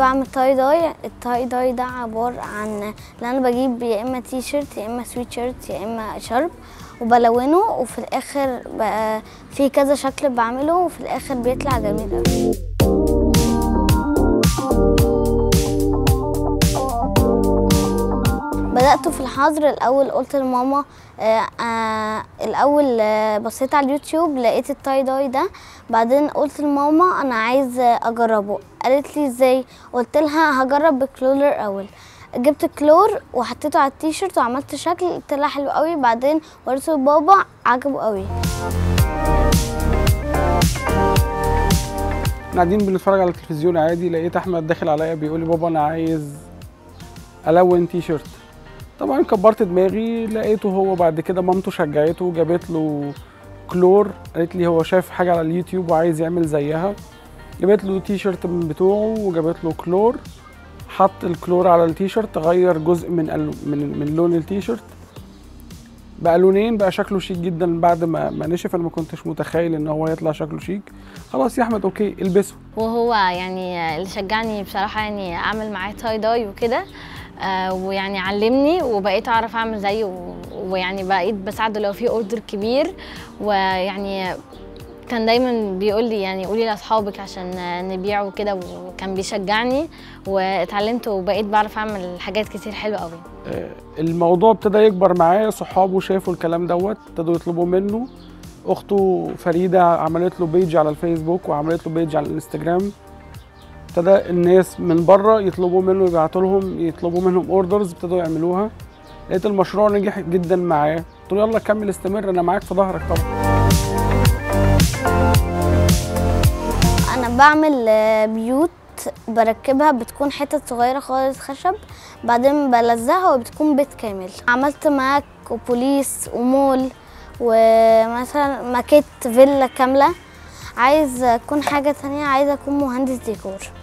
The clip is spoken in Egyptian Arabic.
بعمل تاي داي التاي داي ده عبارة عن ان انا بجيب يا اما تي شيرت يا اما سويت شيرت يا اما شرب وبلونه وفي الاخر بقى في كذا شكل بعمله وفي الاخر بيطلع جميل قوي بدأت في الحظر الأول قلت لماما آه آه الأول آه بصيت على اليوتيوب لقيت التاي داي ده بعدين قلت لماما أنا عايز أجربه قالت لي إزاي قلت لها هجرب بكلور أول جبت كلور وحطيته على التيشيرت وعملت شكل طلع حلو قوي بعدين وريته لبابا عجبه قوي احنا قاعدين بنتفرج على التلفزيون عادي لقيت احمد داخل عليا بيقول لي بابا انا عايز الون تي شيرت طبعا كبرت دماغي لقيته هو بعد كده مامته شجعته جابت له كلور قالت لي هو شاف حاجه على اليوتيوب وعايز يعمل زيها جابت له تي شيرت من بتوعه وجابت له كلور حط الكلور على التي شيرت غير جزء من ألو- من من لون التي شيرت بقى لونين بقى شكله شيك جدا بعد ما ما نشف انا ما كنتش متخيل ان هو يطلع شكله شيك خلاص يا احمد اوكي البسه وهو يعني اللي شجعني بصراحة يعني أعمل معاه تاي داي وكده آه ويعني علمني وبقيت أعرف أعمل زيه و- ويعني بقيت بساعده لو في أوردر كبير ويعني كان دايما بيقول لي يعني قولي لاصحابك عشان نبيع وكده وكان بيشجعني واتعلمت وبقيت بعرف اعمل حاجات كتير حلوه قوي آه، الموضوع ابتدى يكبر معاه صحابه شافوا الكلام دوت ابتدوا يطلبوا منه اخته فريده عملت له بيج على الفيسبوك وعملت له بيج على الانستجرام ابتدى الناس من بره يطلبوا منه يبعتوا لهم يطلبوا منهم اوردرز ابتدوا يعملوها لقيت المشروع نجح جدا معاه قلت له يلا كمل استمر انا معاك في ظهرك طبعا انا بعمل آه، بيوت بركبها بتكون حتت صغيرة خالص خشب بعدين بلزقها وبتكون بيت كامل عملت معاك وبوليس ومول ومثلا ماكيت فيلا كاملة عايز اكون حاجة تانية عايزة اكون مهندس ديكور